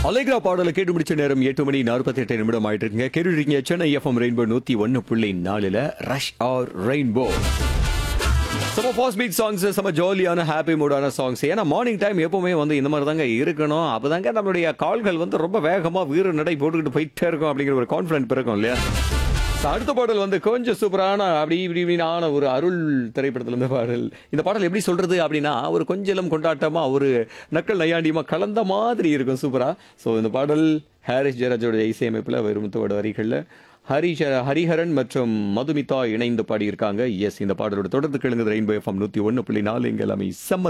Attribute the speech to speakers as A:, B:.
A: அலைக்ரா பாடலை கேட்டு முடிச்ச நேரம் எட்டு மணி நாற்பத்தி எட்டு நிமிடம் ஆயிட்டு இருக்குங்க கேட்டுருக்கீங்க சென்னை எஃப்எம் ரெயின்போ நூத்தி ஒன்னு புள்ளி நாலுல ரஷ் ஆர் ரெயின்போ செம ஃபாஸ்ட் பீட் சாங்ஸ் செம ஜாலியான ஹாப்பி மூடான சாங்ஸ் ஏன்னா மார்னிங் டைம் எப்பவுமே வந்து இந்த மாதிரி தாங்க இருக்கணும் அப்பதாங்க நம்மளுடைய கால்கள் வந்து ரொம்ப வேகமா வீர நடை போட்டுக்கிட்டு போயிட்டே இருக்கும் அப்படிங்கிற ஒரு கான்ஃபிடன்ட் பிறக்கும் இல்லையா So, அடுத்த பாடல் வந்து கொஞ்சம் சூப்பரான அப்படி இப்படி இப்படினான ஒரு அருள் திரைப்படத்துல இருந்து பாடல் இந்த பாடல் எப்படி சொல்றது அப்படின்னா ஒரு கொஞ்சலம் கொண்டாட்டமா ஒரு நக்கல் நையாண்டியமா கலந்த மாதிரி இருக்கும் சூப்பரா ஸோ இந்த பாடல் ஹாரிஸ் ஜெயராஜோட இசையமைப்பில் வெறுமத்தோட வரிகளில் ஹரிஷ ஹரிஹரன் மற்றும் மதுமிதா இணைந்து பாடியிருக்காங்க எஸ் இந்த பாடலோட தொடர்ந்து கேளுங்க ரெயின்போ எஃப்எம் நூற்றி ஒன்று புள்ளி நாலு இங்கே எல்லாமே செம்ம